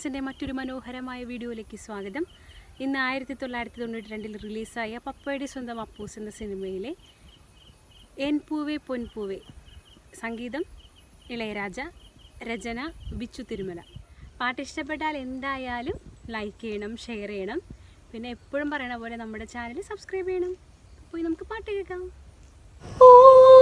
ക്രിയേഷൻസിൻ്റെ മറ്റൊരു മനോഹരമായ വീഡിയോയിലേക്ക് സ്വാഗതം ഇന്ന് ആയിരത്തി തൊള്ളായിരത്തി തൊണ്ണൂറ്റി രണ്ടിൽ റിലീസായ പപ്പയുടെ സ്വന്തം അപ്പൂസ് എന്ന സിനിമയിലെ എൻ പൂവേ പൊൻപൂവേ സംഗീതം ഇളയരാജ രചന ബിച്ചു തിരുമല പാട്ട് ഇഷ്ടപ്പെട്ടാൽ എന്തായാലും ലൈക്ക് ചെയ്യണം ഷെയർ ചെയ്യണം പിന്നെ എപ്പോഴും പറയണ പോലെ നമ്മുടെ ചാനൽ സബ്സ്ക്രൈബ് ചെയ്യണം പോയി നമുക്ക് പാട്ട് കേൾക്കാം ഓ